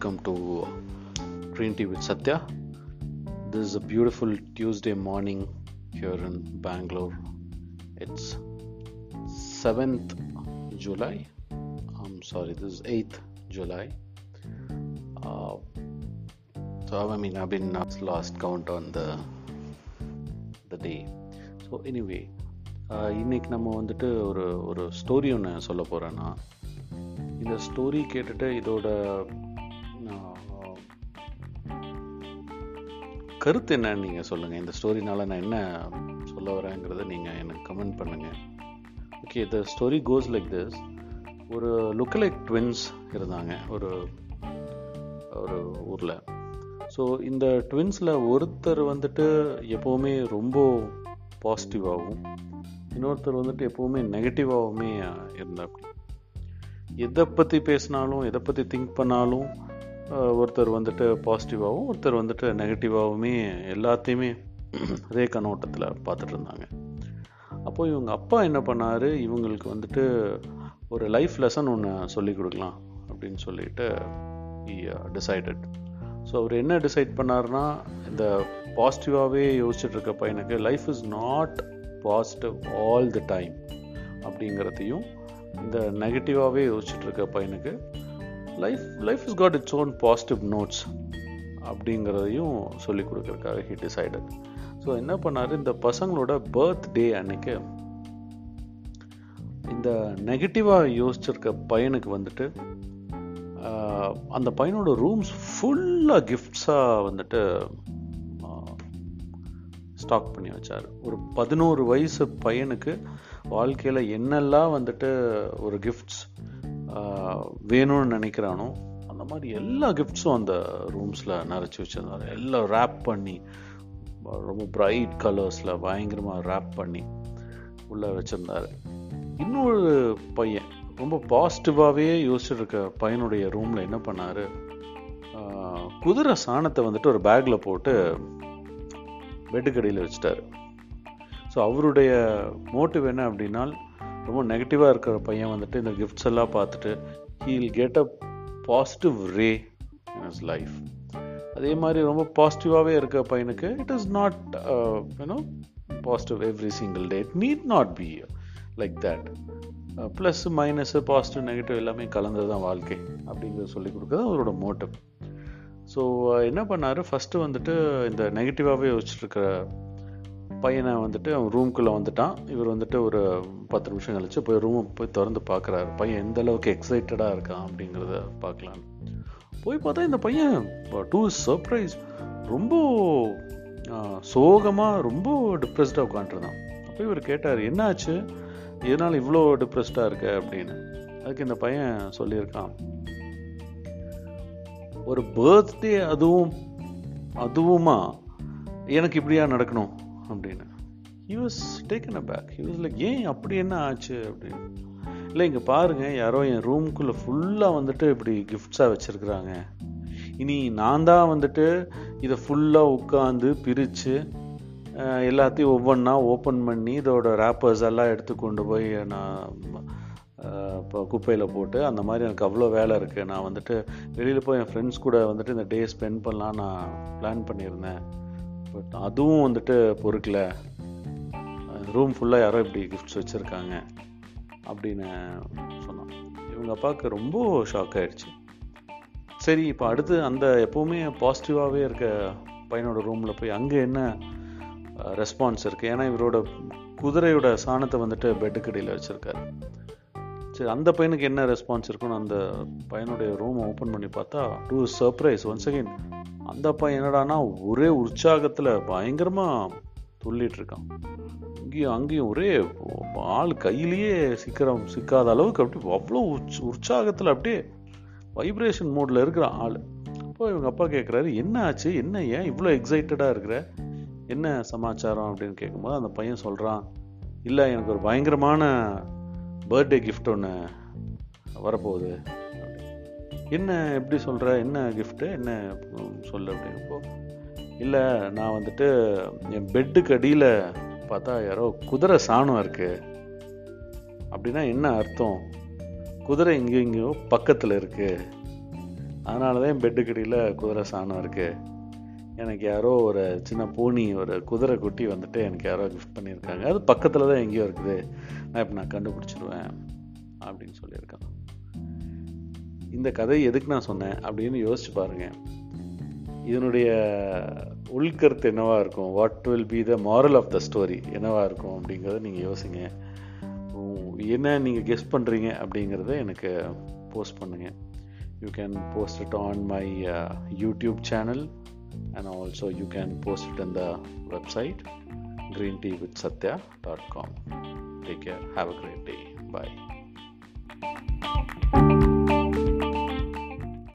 welcome to Trinity with Satya. This is a beautiful Tuesday morning here in Bangalore. It's 7th July. I'm sorry, this is 8th July. Uh, so, I mean, I've been uh, lost count on the the day. So anyway இன்னைக்கு நம்ம வந்துட்டு ஒரு ஒரு story ஒன்று சொல்ல போகிறேன்னா இந்த story கேட்டுட்டு இதோட ஆஹ், கருத்து என்னன்னு நீங்கள் சொல்லுங்கள் இந்த ஸ்டோரினால நான் என்ன சொல்ல வரேங்கிறத நீங்கள் எனக்கு கமெண்ட் பண்ணுங்கள் okay the story goes like this ஒரு லுக்கலைக் ட்வின்ஸ் இருந்தாங்க ஒரு ஒரு ஊரில் ஸோ இந்த ட்வின்ஸில் ஒருத்தர் வந்துட்டு எப்போவுமே ரொம்ப பாசிட்டிவாகவும் இன்னொருத்தர் வந்துட்டு எப்போவுமே நெகட்டிவாகவுமே இருந்தாப்படி எதை பற்றி பேசினாலும் எதை பற்றி திங்க் பண்ணாலும் அஹ், ஒருத்தர் வந்துட்டு பாசிட்டிவாகவும் ஒருத்தர் வந்துட்டு நெகட்டிவாகவுமே எல்லாத்தையுமே ஒரே கண்ணோட்டத்தில் பார்த்துட்டு இருந்தாங்க அப்போ இவங்க அப்பா என்ன பண்ணாரு இவங்களுக்கு வந்துட்டு ஒரு லைஃப் லெசன் ஒன்று சொல்லி கொடுக்கலாம் அப்படின்னு சொல்லிட்டு டிசைடட் ஸோ அவர் என்ன டிசைட் பண்ணாருன்னா இந்த பாசிட்டிவாகவே யோசிச்சுட்டு இருக்க பையனுக்கு life is not positive all the time அப்படிங்கிறதையும் இந்த நெகட்டிவாகவே யோசிச்சுட்டு இருக்க பையனுக்கு life life is got its own positive notes அப்படிங்கிறதையும் சொல்லி கொடுக்கறதுக்காக ஹி டிசைடட் ஸோ என்ன பண்ணார் இந்த பசங்களோட பர்த்டே அன்னைக்கு இந்த நெகட்டிவாக யோசிச்சிருக்க பையனுக்கு வந்துட்டு ஆஹ், அந்த பையனோட ரூம்ஸ் ஃபுல்லாக கிஃப்ட்ஸாக வந்துட்டு ஸ்டாக் பண்ணி வச்சார் ஒரு பதினோரு வயசு பையனுக்கு வாழ்க்கையில் என்னெல்லாம் வந்துட்டு ஒரு கிஃப்ட்ஸ் வேணும்னு நினைக்கிறானோ அந்த மாதிரி எல்லா கிஃப்ட்ஸும் அந்த ரூம்ஸில் நிறைச்சி வச்சிருந்தாரு எல்லாம் ரேப் பண்ணி ரொம்ப பிரைட் கலர்ஸில் பயங்கரமாக ரேப் பண்ணி உள்ளே வச்சுருந்தாரு இன்னொரு பையன் ரொம்ப பாசிட்டிவாகவே யோசிச்சுட்டு இருக்க பையனுடைய ரூமில் என்ன பண்ணார் குதிரை சாணத்தை வந்துட்டு ஒரு பேக்கில் போட்டு பெட்டுக்கடியில் வச்சுட்டாரு ஸோ அவருடைய மோட்டிவ் என்ன அப்படின்னா ரொம்ப நெகட்டிவாக இருக்கிற பையன் வந்துட்டு இந்த கிஃப்ட்ஸ் எல்லாம் பார்த்துட்டு he'll get a positive ray in his life அதே மாதிரி ரொம்ப பாசிட்டிவாகவே இருக்க பையனுக்கு it is not you know positive every single day it need not be like that plus minus positive negative எல்லாமே கலந்தது தான் வாழ்க்கை அப்படிங்கிறத சொல்லி கொடுக்குறது அவரோட மோட்டிவ் ஸோ என்ன பண்ணார் ஃபஸ்ட்டு வந்துட்டு இந்த நெகட்டிவாகவே யோசிச்சுட்டு பையனை வந்துட்டு அவன் ரூம்குள்ளே வந்துட்டான் இவர் வந்துட்டு ஒரு பத்து நிமிஷம் கழிச்சு போய் ரூமை போய் திறந்து பார்க்குறாரு பையன் எந்த அளவுக்கு எக்ஸைட்டடாக இருக்கான் அப்படிங்கிறத பார்க்கலான்னு போய் பார்த்தா இந்த பையன் டூ சர்ப்ரைஸ் ரொம்ப சோகமாக ரொம்ப டிப்ரெஸ்டாக உட்காந்துருந்தான் அப்போ இவர் கேட்டார் என்னாச்சு இதனால் இவ்வளோ டிப்ரெஸ்டாக இருக்க அப்படின்னு அதுக்கு இந்த பையன் சொல்லியிருக்கான் ஒரு பர்த்டே அதுவும் அதுவுமா எனக்கு இப்படியா நடக்கணும் அப்படின்னு he was taken aback he was like ஏன் அப்படி என்ன ஆச்சு அப்படின்னு இல்லை இங்கே பாருங்க யாரோ என் ரூம்குள்ளே ஃபுல்லாக வந்துட்டு இப்படி கிஃப்ட்ஸாக வச்சுருக்குறாங்க இனி நான் தான் வந்துட்டு இதை ஃபுல்லாக உட்காந்து பிரித்து எல்லாத்தையும் ஒவ்வொன்றா ஓப்பன் பண்ணி இதோட ரேப்பர்ஸ் எல்லாம் எடுத்து கொண்டு போய் நான் இப்போ குப்பையில் போட்டு அந்த மாதிரி எனக்கு அவ்வளோ வேலை இருக்குது நான் வந்துட்டு வெளியில் போய் என் ஃப்ரெண்ட்ஸ் கூட வந்துட்டு இந்த டே ஸ்பெண்ட் பண்ணலாம் நான் பிளான் பண்ணியிருந்தேன் பட் அதுவும் வந்துட்டு பொறுக்கல ரூம் ஃபுல்லாக யாரோ இப்படி கிஃப்ட்ஸ் வச்சுருக்காங்க அப்படின்னு சொன்னான் இவங்க அப்பாவுக்கு ரொம்ப ஷாக் ஆயிடுச்சு சரி இப்போ அடுத்து அந்த எப்போவுமே பாசிட்டிவாகவே இருக்க பையனோட ரூமில் போய் அங்கே என்ன ரெஸ்பான்ஸ் இருக்குது ஏன்னா இவரோட குதிரையோட சாணத்தை வந்துட்டு பெட்டுக்கடியில் வச்சுருக்காரு சரி அந்த பையனுக்கு என்ன ரெஸ்பான்ஸ் இருக்குன்னு அந்த பையனுடைய ரூம் ஓப்பன் பண்ணி பார்த்தா டூ சர்ப்ரைஸ் ஒன்ஸ் அகைன் அந்த பையன் என்னடானா ஒரே உற்சாகத்தில் பயங்கரமாக துள்ளிட்டு இருக்கான் இங்கேயும் அங்கேயும் ஒரே ஆள் கையிலேயே சிக்கிற சிக்காத அளவுக்கு அப்படி அவ்வளோ உற்ச உற்சாகத்தில் அப்படியே வைப்ரேஷன் மோடில் இருக்கிற ஆள் அப்போ இவங்க அப்பா கேட்குறாரு என்ன ஆச்சு என்ன ஏன் இவ்வளோ எக்ஸைட்டடாக இருக்கிற என்ன சமாச்சாரம் அப்படின்னு கேட்கும்போது அந்த பையன் சொல்கிறான் இல்லை எனக்கு ஒரு பயங்கரமான பர்த்டே கிஃப்ட் ஒன்று வரப்போகுது என்ன எப்படி சொல்கிற என்ன கிஃப்ட்டு என்ன சொல்லு அப்படிங்கப்போ இல்லை நான் வந்துட்டு என் பெட்டுக்கு அடியில் பார்த்தா யாரோ குதிரை சாணம் இருக்கு அப்படின்னா என்ன அர்த்தம் குதிரை எங்கேயோ எங்கேயோ பக்கத்தில் இருக்கு அதனால தான் பெட்டுக்கடியில் குதிரை சாணம் இருக்குது எனக்கு யாரோ ஒரு சின்ன பூனி ஒரு குதிரை குட்டி வந்துட்டு எனக்கு யாரோ கிஃப்ட் பண்ணியிருக்காங்க அது பக்கத்தில் தான் எங்கேயோ இருக்குது நான் இப்போ நான் கண்டுபிடிச்சிருவேன் அப்படின்னு சொல்லியிருக்கான் இந்த கதை எதுக்கு நான் சொன்னேன் அப்படின்னு யோசிச்சு பாருங்க இதனுடைய உள்கருத்து என்னவா இருக்கும் what will be the moral of the story என்னவா இருக்கும் அப்படிங்கிறத நீங்கள் யோசிங்க உம், என்ன நீங்கள் கெஸ் பண்ணுறீங்க அப்படிங்கிறத எனக்கு போஸ்ட் பண்ணுங்க you can post it on my YouTube channel and also you can post it in the website greenteawithsatya.com take care have a great day bye